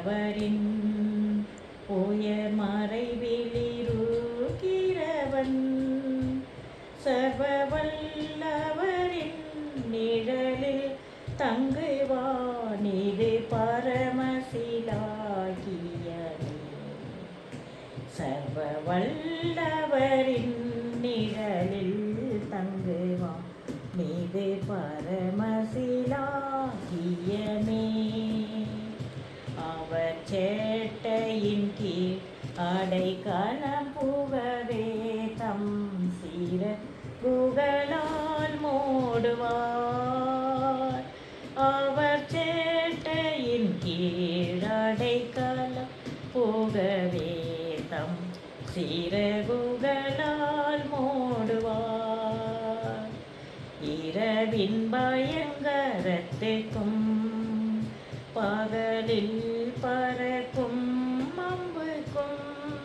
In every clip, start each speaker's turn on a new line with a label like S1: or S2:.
S1: அவரின் உயர் மறைவிலிருக்கிறவன் சர்வ வல்லவரின் நிழலில் தங்குவான் இது பரமசிலாகியனே சர்வ வல்லவரின் நிழலில் தங்குவான் மீது பரமசிலாகியமே அவர் சேட்டையின் கீழ் அடைக்கலம் புகவே தம் சீர குகளால் மூடுவார் அவர் சேட்டையின் கீழ் அடைக்கலம் புகவே தம் சிறகுகளால் மூடுவார் இரவின் பயங்கரத்துக்கும் பகலில் பறக்கும் அம்புக்கும்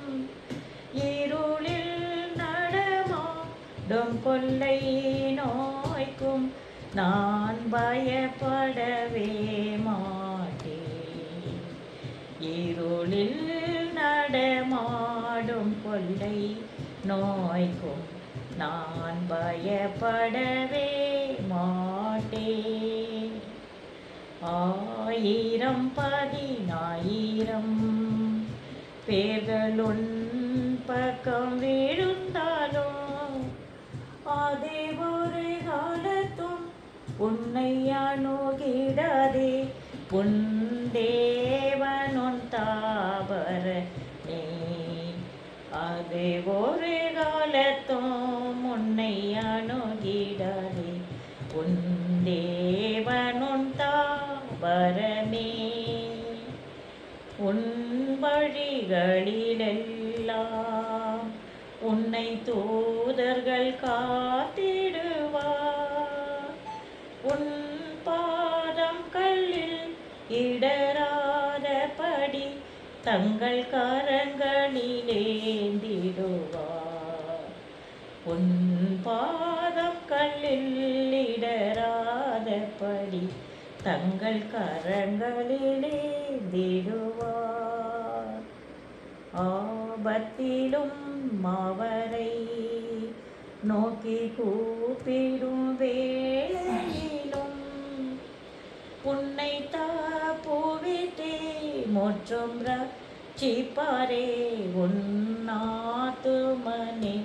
S1: இருளில் நடமாடும் கொள்ளை நோய்க்கும் நான் பயப்படவே மாட்டேன் இருளில் நடமாடும் கொள்ளை நோய்க்கும் நான் பயப்படவே மாட்டேன் ஆயிரம் பதினாயிரம் பேர்களுன் பக்கம் விழுந்தாலும் அதே ஒரு காலத்தும் உன்னை அணுகிடாதே உன் தேவனுன் தாபர நீ அது ஒரு காலத்தும் உன்னை அணுகிடாதே உன் தேவனுன் தாபரமே உன் வழிகளிலெல்லாம் உன்னை தூதர்கள் காத்திடுவார் உன் பாதம் கல்லில் இடராதபடி தங்கள் கரங்களிலேந்திடுவார் உன் பாதம் கல்லில் இடராதபடி தங்கள் கரங்களிலே திடுவார் ஆபத்திலும் அவரை நோக்கி கூப்பிடும் வேளையிலும் உன்னை தாப்புவித்தே முற்றும் ரட்சிப்பாரே உன்னாத்துமனே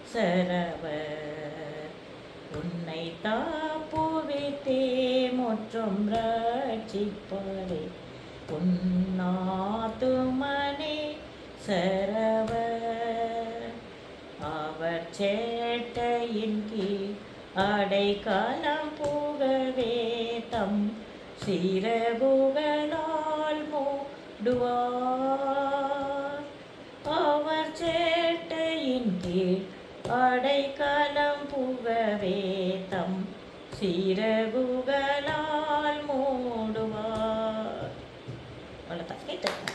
S1: சரவர் உன்னை தாப்புவித்தே முற்றும் ரட்சிப்பாரே உன்னாத்துமனே சரவர் அவர் சேட்டையின் கீழ் அடைக்கலம் புகவே தம் சிறகுகளால் மூடுவார் அவர் சேட்டையின் கீழ் அடைக்கலம் புகவே தம் சிறகுகளால் மூடுவார் அவ்வளோதான் கேட்டு